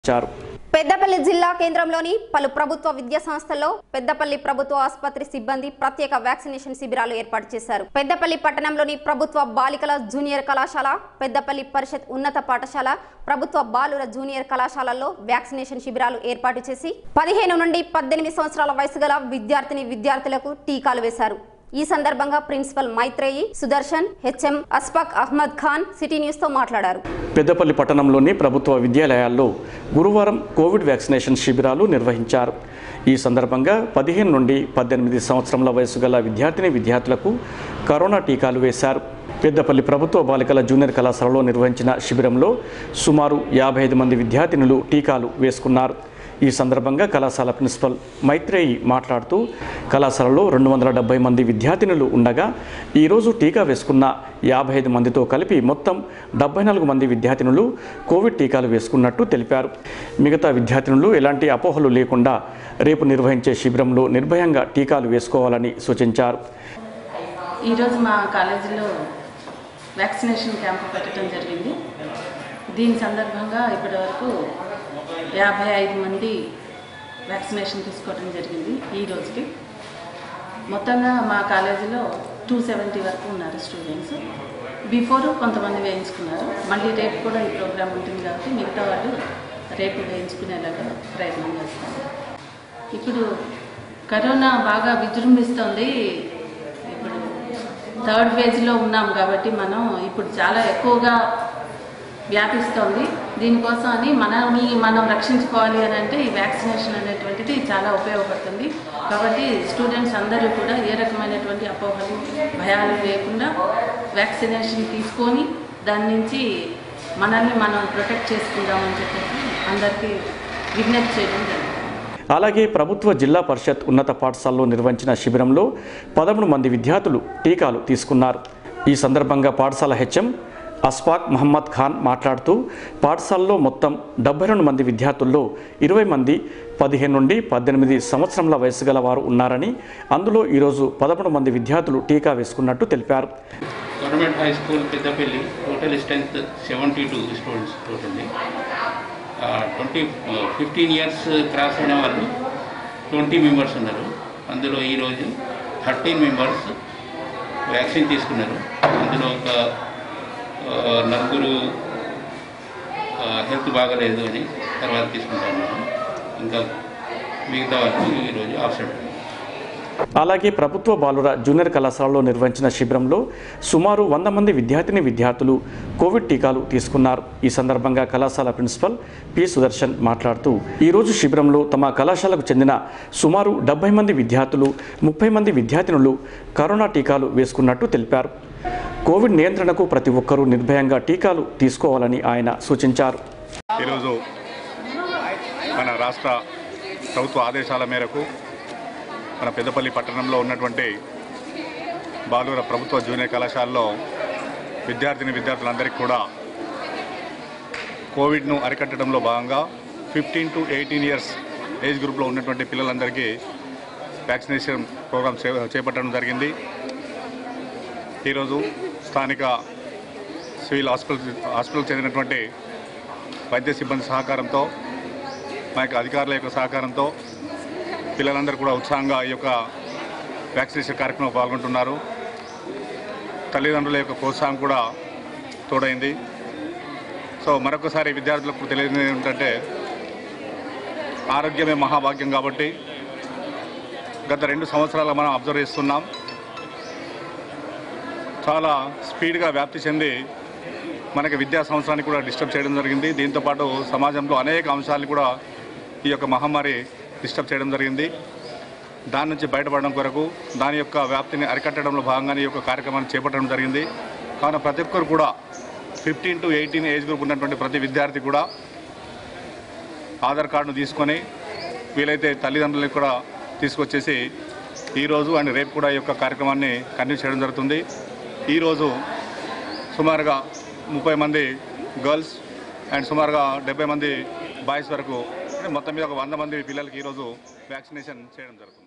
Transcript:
చారు పెద్దపల్లి జిల్లా కేంద్రంలోని పలు ప్రభుత్వ విద్యా సంస్థల్లో పెద్దపల్లి ప్రభుత్వ ఆసుపత్రి సిబ్బంది ప్రత్యేక వ్యాక్సినేషన్ శిబిరాలు ఏర్పాటు చేశారు పెద్దపల్లి పట్టణంలోని ప్రభుత్వ బాలికల జూనియర్ కళాశాల పెద్దపల్లి పరిషత్ ఉన్నత పాఠశాల ప్రభుత్వ బాలుర జూనియర్ కళాశాలల్లో వ్యాక్సినేషన్ శిబిరాలు ఏర్పాటు చేసి పదిహేను నుండి పద్దెనిమిది సంవత్సరాల వయసు గల విద్యార్థిని విద్యార్థులకు టీకాలు వేశారు ఈ సందర్భంగా principal Maitreyi Sudarshan HM Ashfaq Ahmad Khan city news తో మాట్లాడారు పెద్దపల్లి పట్టణంలోని ప్రభుత్వ విద్యాలయాల్లో గురువారం కోవిడ్ వ్యాక్సినేషన్ శిబిరాలు నిర్వహించారు ఈ సందర్భంగా పదిహేను నుండి పద్దెనిమిది సంవత్సరముల వయసు గల విద్యార్థిని విద్యార్థులకు కరోనా టీకాలు వేశారు పెద్దపల్లి ప్రభుత్వ బాలికల జూనియర్ కళాశాలలో నిర్వహించిన శిబిరంలో సుమారు యాభై ఐదు మంది విద్యార్థినులు టీకాలు వేసుకున్నారు ఈ సందర్భంగా కళాశాల ప్రిన్సిపల్ మైత్రేయి మాట్లాడుతూ కళాశాలలో రెండు వందల డెబ్బై మంది విద్యార్థినులు ఉండగా ఈరోజు టీకా వేసుకున్న యాభై ఐదు మందితో కలిపి మొత్తం డెబ్బై నాలుగు మంది విద్యార్థినులు కోవిడ్ టీకాలు వేసుకున్నట్టు తెలిపారు మిగతా విద్యార్థినులు ఎలాంటి అపోహలు లేకుండా రేపు నిర్వహించే శిబిరంలో నిర్భయంగా టీకాలు వేసుకోవాలని సూచించారు ఈరోజు మా కాలేజీలో వ్యాక్సినేషన్ క్యాంపు పెట్టడం జరిగింది దీని సందర్భంగా ఇప్పటివరకు యాభై ఐదు మంది వ్యాక్సినేషన్ తీసుకోవడం జరిగింది ఈ రోజుకి మొత్తంగా మా కాలేజీలో టూ సెవెంటీ వరకు ఉన్నారు స్టూడెంట్స్ బిఫోర్ కొంతమంది వేయించుకున్నారు మళ్ళీ రేపు కూడా ఈ ప్రోగ్రామ్ ఉంటుంది కాబట్టి మిగతా వాళ్ళు రేపు వేయించుకునేలాగా ప్రయత్నం చేస్తాము ఇప్పుడు కరోనా బాగా విజృంభిస్తోంది ఇప్పుడు థర్డ్ ఫేజ్లో ఉన్నాం కాబట్టి మనం ఇప్పుడు చాలా ఎక్కువగా వ్యాపిస్తోంది దీనికోసం అని మనల్ని మనం రక్షించుకోవాలి అని అంటే ఈ వ్యాక్సినేషన్ అనేటువంటిది చాలా ఉపయోగపడుతుంది కాబట్టి స్టూడెంట్స్ అందరూ కూడా ఏ రకమైనటువంటి అపోహలు భయాలు లేకుండా వ్యాక్సినేషన్ తీసుకొని దాని నుంచి మనల్ని మనం ప్రొటెక్ట్ చేసుకుందామని చెప్పేసి అందరికీ విజ్ఞప్తి చేయడం జరిగింది అలాగే ప్రభుత్వ జిల్లా పరిషత్ ఉన్నత పాఠశాలలో నిర్వహించిన శిబిరంలో పదమూడు మంది విద్యార్థులు టీకాలు తీసుకున్నారు ఈ సందర్భంగా పాఠశాల హెచ్ఎం అస్ఫాక్ మహమ్మద్ ఖాన్ మాట్లాడుతూ పాఠశాలలో మొత్తం డెబ్బై రెండు మంది విద్యార్థుల్లో ఇరవై మంది పదిహేను నుండి పద్దెనిమిది సంవత్సరముల వయసు గల వారు ఉన్నారని అందులో ఈరోజు పదమూడు మంది విద్యార్థులు టీకా వేసుకున్నట్టు తెలిపారు government high school Peddapalli total strength seventy two students totally twenty fifteen years cross అయిన వాళ్ళు ట్వంటీ మెంబర్స్ ఉన్నారు అందులో ఈరోజు థర్టీన్ మెంబర్స్ వ్యాక్సిన్ తీసుకున్నారు అందులో ఒక ఆ, నలుగురు హెల్త్ బాగలేదు అని తర్వాత తీసుకుంటాను ఇంకా మిగతా వాళ్ళు ఈరోజు ఆబ్సెంట్ ఉన్నారు అలాగే ప్రభుత్వ బాలుర జూనియర్ కళాశాలలో నిర్వహించిన శిబిరంలో సుమారు వంద మంది విద్యార్థిని విద్యార్థులు కోవిడ్ టీకాలు తీసుకున్నారు ఈ సందర్భంగా కళాశాల ప్రిన్సిపల్ పి సుదర్శన్ మాట్లాడుతూ ఈరోజు శిబిరంలో తమ కళాశాలకు చెందిన సుమారు డెబ్బై మంది విద్యార్థులు ముప్పై మంది విద్యార్థినులు కరోనా టీకాలు వేసుకున్నట్టు తెలిపారు కోవిడ్ నియంత్రణకు ప్రతి ఒక్కరూ నిర్భయంగా టీకాలు తీసుకోవాలని ఆయన సూచించారు ఈరోజు మన రాష్ట్ర ప్రభుత్వ ఆదేశాల మేరకు మన పెద్దపల్లి పట్టణంలో ఉన్నటువంటి బాలూర ప్రభుత్వ జూనియర్ కళాశాలలో విద్యార్థిని విద్యార్థులందరికీ కూడా కోవిడ్ను అరికట్టడంలో భాగంగా fifteen to eighteen years age గ్రూప్లో ఉన్నటువంటి పిల్లలందరికీ వ్యాక్సినేషన్ ప్రోగ్రామ్ చే- చేపట్టడం జరిగింది ఈరోజు స్థానిక సివిల్ హాస్పిటల్ హాస్పిటల్కి చెందినటువంటి వైద్య సిబ్బంది సహకారంతో మా యొక్క అధికారుల యొక్క సహకారంతో పిల్లలందరూ కూడా ఉత్సాహంగా ఈ యొక్క వ్యాక్సినేషన్ కార్యక్రమంలో పాల్గొంటున్నారు తల్లిదండ్రుల యొక్క ప్రోత్సాహం కూడా తోడైంది సో మరొకసారి విద్యార్థులకు తెలియజేది ఏంటంటే ఆరోగ్యమే మహాభాగ్యం కాబట్టి గత రెండు సంవత్సరాలు మనం అబ్జర్వ్ చేస్తున్నాం చాలా స్పీడ్గా వ్యాప్తి చెంది మనకి విద్యా సంవత్సరాన్ని కూడా డిస్టర్బ్ చేయడం జరిగింది దీంతోపాటు సమాజంలో అనేక అంశాలను కూడా ఈ యొక్క మహమ్మారి డిస్టర్బ్ చేయడం జరిగింది దాని నుంచి బయటపడడం కొరకు దాని యొక్క వ్యాప్తిని అరికట్టడంలో భాగంగానే ఈ యొక్క కార్యక్రమాన్ని చేపట్టడం జరిగింది కావున ప్రతి ఒక్కరు కూడా fifteen to eighteen age group ఉన్నటువంటి ప్రతి విద్యార్థి కూడా ఆధార్ కార్డును తీసుకొని వీలైతే తల్లిదండ్రులకు కూడా తీసుకొచ్చేసి ఈరోజు అండ్ రేపు కూడా ఈ యొక్క కార్యక్రమాన్ని కంటిన్యూ చేయడం జరుగుతుంది ఈరోజు సుమారుగా ముప్పై మంది గర్ల్స్ అండ్ సుమారుగా డెబ్బై మంది బాయ్స్ వరకు అంటే మొత్తం మీద ఒక వంద మంది పిల్లలకి ఈరోజు వ్యాక్సినేషన్ చేయడం జరుగుతుంది